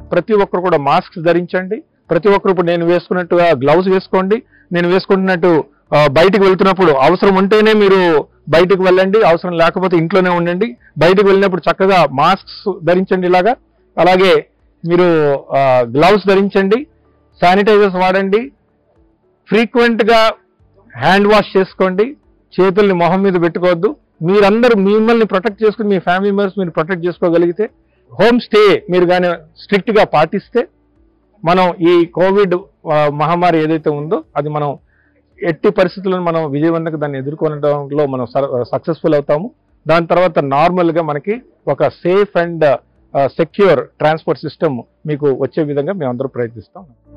ప్రతి ఒక్కరు కూడా మాస్క్స్ ధరించండి ప్రతి ఒక్కరు ఇప్పుడు నేను వేసుకున్నట్టుగా గ్లౌస్ వేసుకోండి నేను వేసుకుంటున్నట్టు ఆ, బయటికి వెళ్తున్నప్పుడు అవసరం ఉంటేనే మీరు బయటకు వెళ్ళండి అవసరం లేకపోతే ఇంట్లోనే ఉండండి బయటకు వెళ్ళినప్పుడు చక్కగా మాస్క్స్ ధరించండి ఇలాగా అలాగే మీరు గ్లౌస్ ధరించండి శానిటైజర్స్ వాడండి ఫ్రీక్వెంట్ గా హ్యాండ్ వాష్ చేసుకోండి చేతుల్ని మొహం మీద పెట్టుకోవద్దు మీరందరూ మిమ్మల్ని ప్రొటెక్ట్ చేసుకుని మీ ఫ్యామిలీ మెంబర్స్ మీరు ప్రొటెక్ట్ చేసుకోగలిగితే హోమ్ స్టే మీరు కానీ స్ట్రిక్ట్ గా పాటిస్తే మనం ఈ కోవిడ్ ఆ, మహమ్మారి ఏదైతే ఉందో అది మనం ఎట్టి పరిస్థితుల్లో మనం విజయవంతంగా దాన్ని ఎదుర్కొనడంలో మనం సక్సెస్ఫుల్ అవుతాము దాని తర్వాత నార్మల్ గా మనకి ఒక safe and secure transport system మీకు వచ్చే విధంగా మేము అందరూ ప్రయత్నిస్తాం